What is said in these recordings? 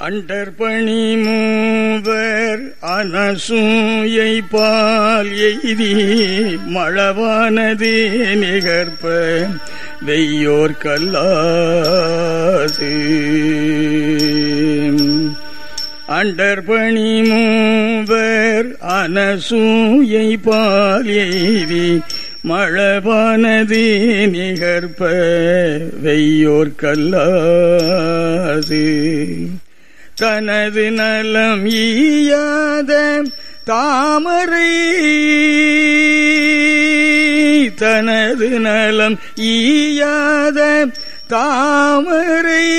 அண்டர்பணி மூவர் அனசூயை பால் எய்தி மழவானது நிகர்ப்ப வெய்யோர் கல்லாது அண்டர்பணி மூவர் அனசூயை பால் எய்தி மழவானது நிகர்ப்ப வெய்யோர் கல்லாது தனது நலம் ஈயாத தாமரை தனது நலம் ஈயாத தாமரை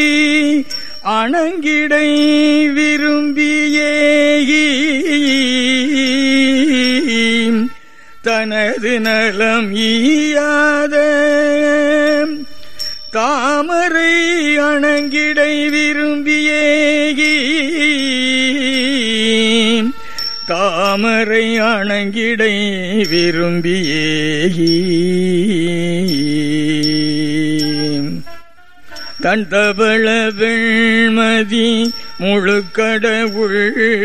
அணங்கிடை விரும்பியே தனது நலம் ஈயாத தாமரை அணங்கிடை விரும்பியே தாமரை அணங்கிடை விரும்பியே தன் தவள வெண்மதி முழுக்கடவுள்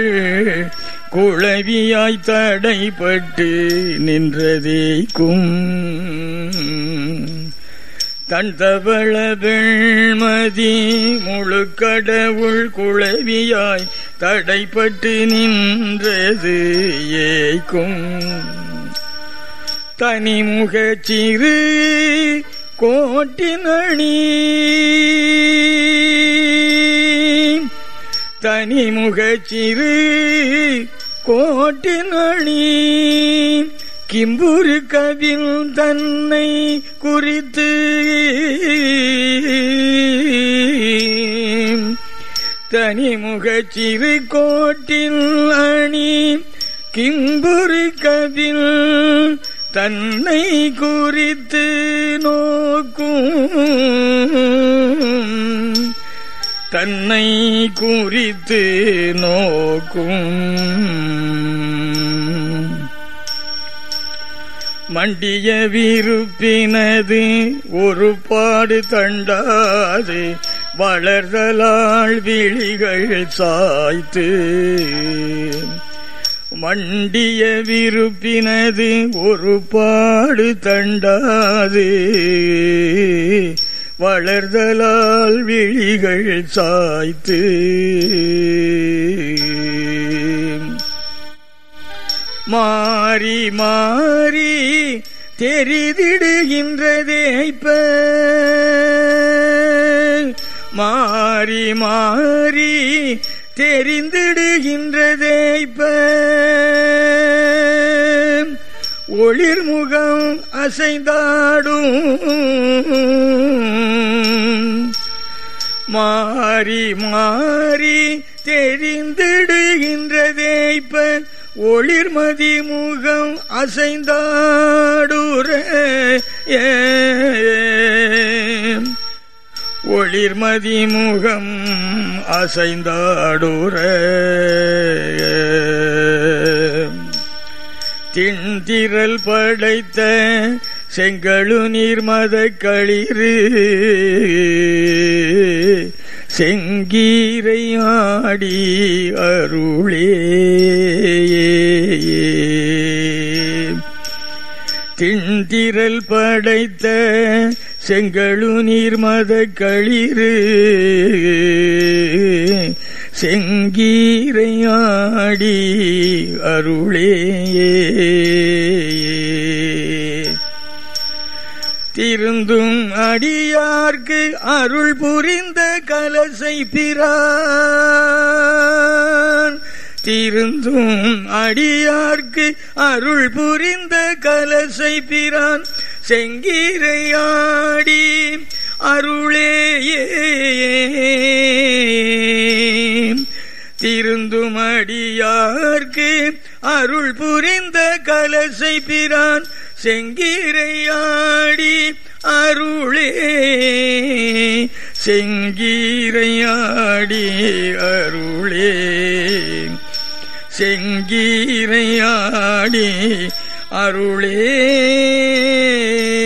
குளவியாய் தடைப்பட்டு நின்றதேக்கும் தன் தவள வெண்மதி முழுக்கடவுள் குளவியாய் தடைப்பட்டு நின்றது ஏய்க்கும் தனிமுக சிறு கோட்டினணி தனிமுக சிறு கோட்டினணி கிம்புரு கதில் தன்னை குறித்து தனிமுக சிறு கோட்டில் அணி கிம்புரு கதில் தன்னை குறித்து நோக்கும் தன்னை குறித்து நோக்கும் மண்டிய விருப்பினது ஒரு பாடு தண்டாது வளர்தலாள் விழிகள் சாய்த்து மண்டிய விருப்பினது ஒரு பாடு தண்டாது வளர்தலால் விழிகள் சாய்த்து மாறி மாறி தெரிதிடுகின்றதேய்ப்ப மாறி மாறி தெரிந்திடுகின்றதேய்ப்ப ஒளிர்முகம் அசைந்தாடும் மாறி மாறி தெரிந்திடுகின்றதேய்ப்ப ஒளிர்மதி முகம் அசைந்தாடுற ஒளிர்மதி முகம் அசைந்தாடுற தின்திரல் படைத்த செங்கழு நீர்மத களிறு செங்கீரை ஆடி அருளே தின்திரல் படைத்த செங்கழு நீர்மத களிறு செங்கீரை ஆடி அருளே திருந்தும் அடியார்க்கு அருள் புரிந்த கலசை பிரான் திருந்தும் அடியார்க்கு அருள் புரிந்த கலசை பிரான் செங்கீரையாடி அருளேயே திருந்தும் அடியார்க்கு அருள் புரிந்த கலசை பிரான் செங்கீரையாடி அருளே செங்கீரையாடி அருளே செங்கீரையாடி அருளே